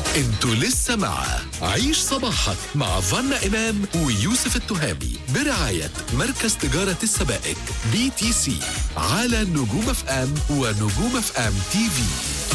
انتوا لسه مع عيش صباحك مع فنا إمام ويوسف التهامي برعاية مركز تجارة السبائك بي تي سي على نجوم اف ام ونجوم اف ام تي في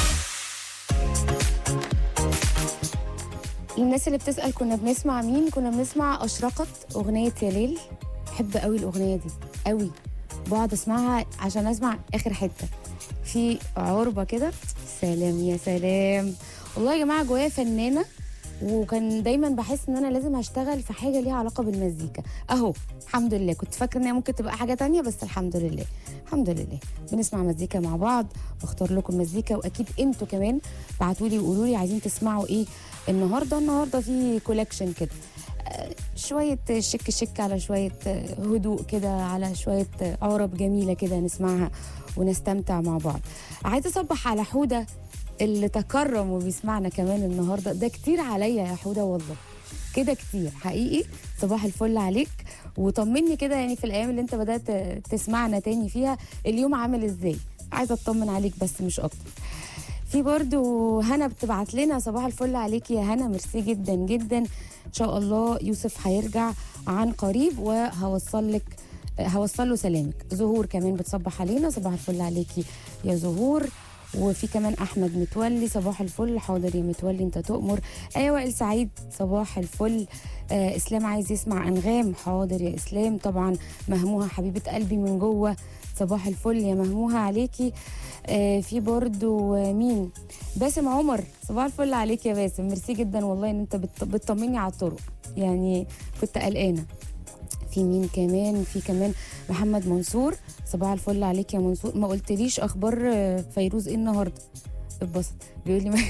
الناس اللي بتسأل كنا بنسمع مين كنا بنسمع أشرقت أغنية يا ليل بحب قوي الأغنية دي قوي بقعد أسمعها عشان أسمع آخر حتة في عربة كده سلام يا سلام والله يا جماعة جوايا فنانة وكان دايما بحس ان انا لازم هشتغل في حاجه ليها علاقه بالمزيكا اهو الحمد لله كنت فاكره ان هي ممكن تبقى حاجه تانية بس الحمد لله الحمد لله بنسمع مزيكا مع بعض بختار لكم مزيكا واكيد انتوا كمان بعتوا لي وقولوا لي عايزين تسمعوا ايه النهارده النهارده في كولكشن كده آه، شويه شك شك على شويه آه، هدوء كده على شويه آه، عرب جميله كده نسمعها ونستمتع مع بعض عايزه اصبح على حوده اللي تكرم وبيسمعنا كمان النهارده ده كتير عليا يا حوده والله كده كتير حقيقي صباح الفل عليك وطمني كده يعني في الايام اللي انت بدات تسمعنا تاني فيها اليوم عامل ازاي عايزه اطمن عليك بس مش اكتر في برضو هنا بتبعت لنا صباح الفل عليك يا هنا ميرسي جدا جدا ان شاء الله يوسف هيرجع عن قريب وهوصل لك هوصل له سلامك زهور كمان بتصبح علينا صباح الفل عليكي يا زهور وفي كمان احمد متولي صباح الفل حاضر يا متولي انت تؤمر ايوه وائل سعيد صباح الفل آه اسلام عايز يسمع انغام حاضر يا اسلام طبعا مهموها حبيبه قلبي من جوه صباح الفل يا مهموها عليكي آه في برضو آه مين باسم عمر صباح الفل عليك يا باسم ميرسي جدا والله ان انت بت- بتطمني على الطرق يعني كنت قلقانه في مين كمان في كمان محمد منصور صباح الفل عليك يا منصور ما قلتليش اخبار آه، فيروز ايه النهارده اتبسط بيقول لي ما...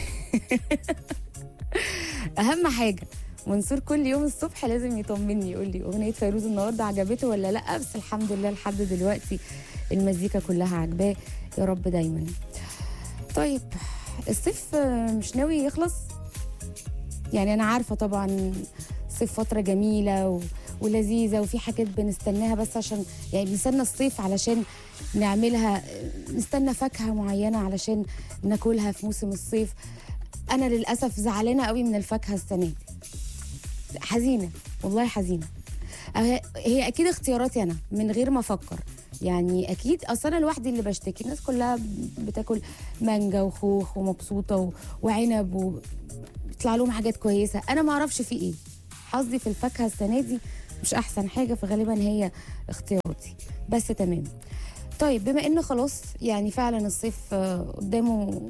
اهم حاجه منصور كل يوم الصبح لازم يطمني يقول لي اغنيه فيروز النهارده عجبته ولا لا بس الحمد لله لحد دلوقتي المزيكا كلها عجباه يا رب دايما طيب الصيف آه، مش ناوي يخلص يعني انا عارفه طبعا الصيف فتره جميله و... ولذيذه وفي حاجات بنستناها بس عشان يعني بنستنى الصيف علشان نعملها نستنى فاكهه معينه علشان ناكلها في موسم الصيف انا للاسف زعلانه قوي من الفاكهه السنه دي حزينه والله حزينه هي هي اكيد اختياراتي انا من غير ما افكر يعني اكيد اصل انا لوحدي اللي بشتكي الناس كلها بتاكل مانجا وخوخ ومبسوطه و... وعنب و... بيطلع لهم حاجات كويسه انا ما اعرفش في ايه حظي في الفاكهه السنه دي مش احسن حاجه فغالبا هي اختياراتي بس تمام طيب بما ان خلاص يعني فعلا الصيف آه، قدامه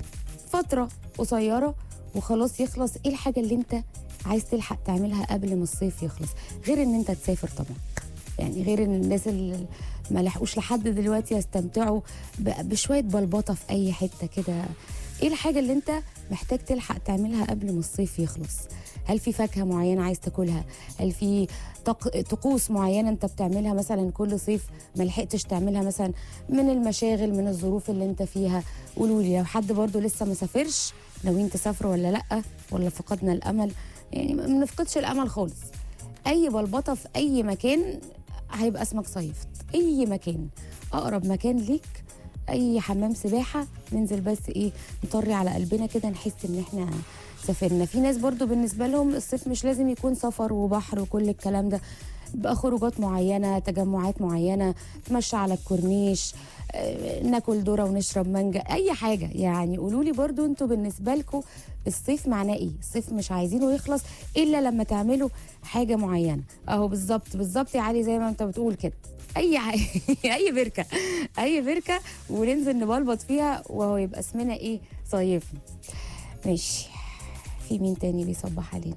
فتره قصيره وخلاص يخلص ايه الحاجه اللي انت عايز تلحق تعملها قبل ما الصيف يخلص غير ان انت تسافر طبعا يعني غير ان الناس اللي ما لحقوش لحد دلوقتي يستمتعوا ب- بشويه بلبطه في اي حته كده ايه الحاجه اللي انت محتاج تلحق تعملها قبل ما الصيف يخلص هل في فاكهه معينه عايز تاكلها هل في طق... طقوس معينه انت بتعملها مثلا كل صيف ما لحقتش تعملها مثلا من المشاغل من الظروف اللي انت فيها قولوا لي لو حد برضو لسه ما سافرش ناويين تسافروا ولا لا ولا فقدنا الامل يعني ما بنفقدش الامل خالص اي بلبطه في اي مكان هيبقى اسمك صيفت اي مكان اقرب مكان ليك اي حمام سباحه ننزل بس ايه نطري على قلبنا كده نحس ان احنا سافرنا في ناس برضو بالنسبه لهم الصيف مش لازم يكون سفر وبحر وكل الكلام ده بقى خروجات معينه تجمعات معينه نتمشى على الكورنيش آه، ناكل ذره ونشرب مانجا اي حاجه يعني قولوا لي برضو انتوا بالنسبه لكم الصيف معناه ايه الصيف مش عايزينه يخلص الا لما تعملوا حاجه معينه اهو بالظبط بالظبط يا علي زي ما انت بتقول كده اي ح- اي بركه اي بركه وننزل نبلبط فيها وهو يبقى اسمنا ايه صيفنا ماشي في مين تاني بيصبح علينا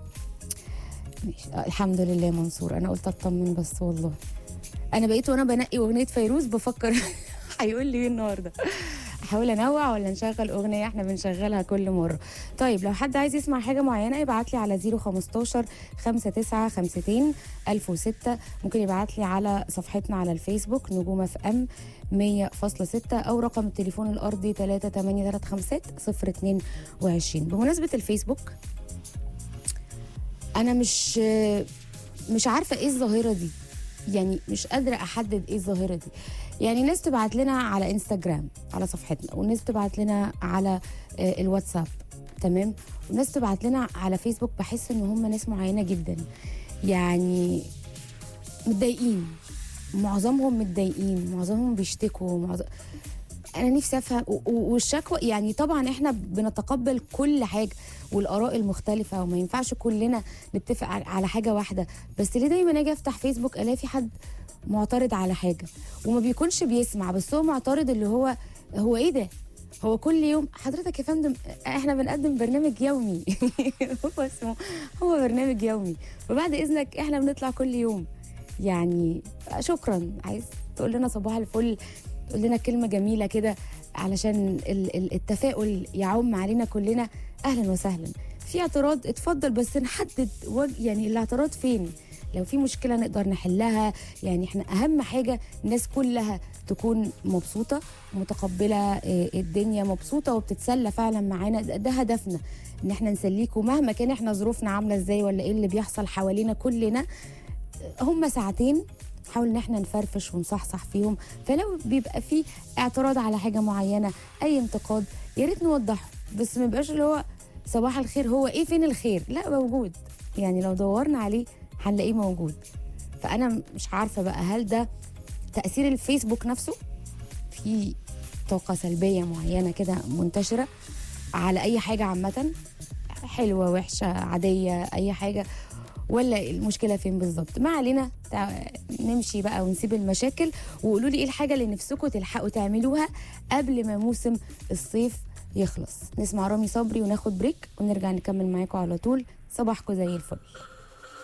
ماشي آه، الحمد لله منصور انا قلت اطمن بس والله انا بقيت وانا بنقي اغنيه فيروز بفكر هيقول لي ايه النهارده احاول انوع ولا نشغل اغنيه احنا بنشغلها كل مره طيب لو حد عايز يسمع حاجه معينه يبعت لي على 015 59 52 1006 ممكن يبعت لي على صفحتنا على الفيسبوك نجوم اف ام 100.6 او رقم التليفون الارضي 38356 022 بمناسبه الفيسبوك انا مش مش عارفه ايه الظاهره دي يعني مش قادره احدد ايه الظاهره دي يعني ناس تبعت لنا على انستغرام على صفحتنا وناس تبعت لنا على آه، الواتساب تمام والناس تبعت لنا على فيسبوك بحس ان هم ناس معينه جدا يعني متضايقين معظمهم متضايقين معظمهم بيشتكوا معظم... انا نفسي افهم و- و- والشكوى يعني طبعا احنا بنتقبل كل حاجه والاراء المختلفه وما ينفعش كلنا نتفق ع- على حاجه واحده بس ليه دايما اجي افتح فيسبوك الاقي في حد معترض على حاجه وما بيكونش بيسمع بس هو معترض اللي هو هو ايه ده هو كل يوم حضرتك يا فندم احنا بنقدم برنامج يومي هو اسمه هو برنامج يومي وبعد اذنك احنا بنطلع كل يوم يعني شكرا عايز تقول لنا صباح الفل تقول لنا كلمه جميله كده علشان ال- ال- التفاؤل يعم علينا كلنا اهلا وسهلا في اعتراض اتفضل بس نحدد وج... يعني الاعتراض فين لو في مشكله نقدر نحلها يعني احنا اهم حاجه الناس كلها تكون مبسوطه متقبله آه، الدنيا مبسوطه وبتتسلى فعلا معانا ده ده هدفنا ان احنا نسليكم مهما كان احنا ظروفنا عامله ازاي ولا ايه اللي بيحصل حوالينا كلنا هم ساعتين نحاول ان احنا نفرفش ونصحصح فيهم فلو بيبقى في اعتراض على حاجه معينه اي انتقاد يا ريت نوضحه بس ما يبقاش اللي هو صباح الخير هو ايه فين الخير لا موجود يعني لو دورنا عليه هنلاقيه موجود فانا مش عارفه بقى هل ده تاثير الفيسبوك نفسه في طاقه سلبيه معينه كده منتشره على اي حاجه عامه حلوه وحشه عاديه اي حاجه ولا المشكله فين بالظبط ما علينا تع- نمشي بقى ونسيب المشاكل وقولوا لي ايه الحاجه اللي نفسكم تلحقوا تعملوها قبل ما موسم الصيف يخلص نسمع رامي صبري وناخد بريك ونرجع نكمل معاكم على طول صباحكم زي الفل